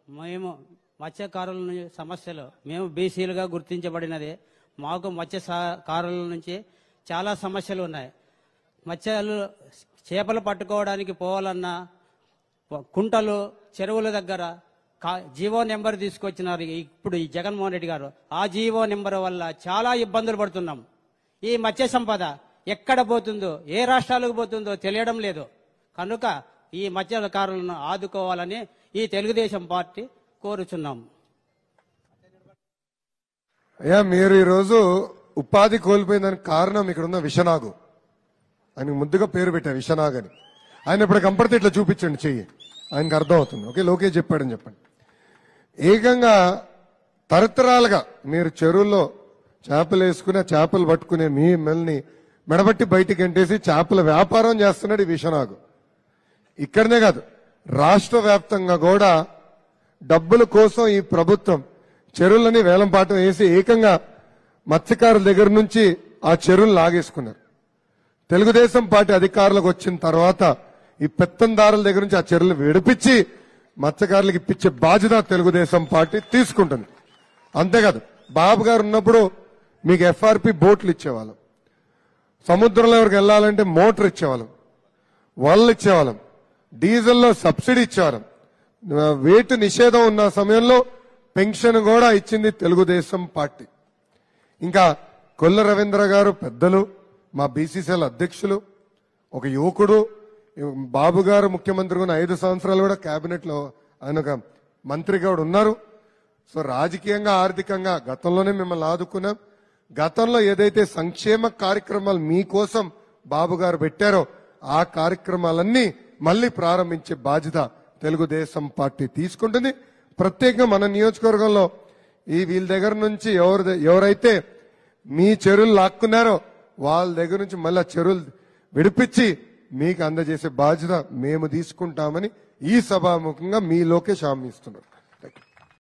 మేము మత్స్యకారుల నుంచి సమస్యలు మేము బీసీలుగా గుర్తించబడినది మాకు మత్స్యకారుల నుంచి చాలా సమస్యలు ఉన్నాయి మత్స్యాలు చేపలు పట్టుకోవడానికి పోవాలన్నా కుంటలు చెరువుల దగ్గర కా- జీవో నెంబర్ తీసుకొచ్చినారు ఇప్పుడు ఈ జగన్మోహన్ రెడ్డి గారు ఆ జీవో నెంబర్ వల్ల చాలా ఇబ్బందులు పడుతున్నాం ఈ మత్స్య సంపద ఎక్కడ పోతుందో ఏ రాష్ట్రాలకు పోతుందో తెలియడం లేదు కనుక ఈ మత్స్యకారులను ఆదుకోవాలని ఈ తెలుగుదేశం పార్టీ కోరుచున్నాం అయ్యా మీరు ఈరోజు ఉపాధి కోల్పోయిందానికి కారణం ఇక్కడ ఉన్న విషనాగు ఆయనకు ముద్దుగా పేరు పెట్టారు విషనాగ్ అని ఆయన ఇప్పుడు కంపడితే ఇట్లా చూపించండి చెయ్యి ఆయనకు అర్థం అవుతుంది ఓకే లోకేష్ చెప్పాడని చెప్పండి ఏకంగా తరతరాలుగా మీరు చెరువుల్లో చేపలు వేసుకుని ఆ చేపలు పట్టుకునే మీ మెల్ని మెడబట్టి బయటికి ఎంటేసి చేపల వ్యాపారం చేస్తున్నాడు ఈ విషనాగు ఇక్కడనే కాదు రాష్ట్ర వ్యాప్తంగా కూడా డబ్బుల కోసం ఈ ప్రభుత్వం చెరువులని వేలంపాటం వేసి ఏకంగా మత్స్యకారుల దగ్గర నుంచి ఆ చెరువులు లాగేసుకున్నారు తెలుగుదేశం పార్టీ అధికారులకు వచ్చిన తర్వాత ఈ పెత్తందారుల దగ్గర నుంచి ఆ చెరువులు విడిపించి మత్స్యకారులకు ఇప్పించే బాధ్యత తెలుగుదేశం పార్టీ తీసుకుంటుంది అంతేకాదు బాబు గారు ఉన్నప్పుడు మీకు ఎఫ్ఆర్పి బోట్లు ఇచ్చేవాళ్ళం సముద్రంలో ఎవరికి వెళ్ళాలంటే మోటార్ ఇచ్చేవాళ్ళం వలలు ఇచ్చేవాళ్ళం డీజిల్లో సబ్సిడీ ఇచ్చేవాళ్ళం వేటు నిషేధం ఉన్న సమయంలో పెన్షన్ కూడా ఇచ్చింది తెలుగుదేశం పార్టీ ఇంకా కొల్ల రవీంద్ర గారు పెద్దలు మా బీసీసీఎల్ అధ్యక్షులు ఒక యువకుడు బాబు గారు ముఖ్యమంత్రి ఉన్న ఐదు సంవత్సరాలు కూడా కేబినెట్ లో ఆయన ఒక మంత్రిగా కూడా ఉన్నారు సో రాజకీయంగా ఆర్థికంగా గతంలోనే మిమ్మల్ని ఆదుకున్నాం గతంలో ఏదైతే సంక్షేమ కార్యక్రమాలు మీకోసం బాబు గారు పెట్టారో ఆ కార్యక్రమాలన్నీ మళ్ళీ ప్రారంభించే బాధ్యత తెలుగుదేశం పార్టీ తీసుకుంటుంది ప్రత్యేకంగా మన నియోజకవర్గంలో ఈ వీళ్ళ దగ్గర నుంచి ఎవరు ఎవరైతే మీ చెరువులు లాక్కున్నారో వాళ్ళ దగ్గర నుంచి మళ్ళీ చెరువులు విడిపించి మీకు అందజేసే బాధ్యత మేము తీసుకుంటామని ఈ సభాముఖంగా మీ లోకేష్ హామీ ఇస్తున్నారు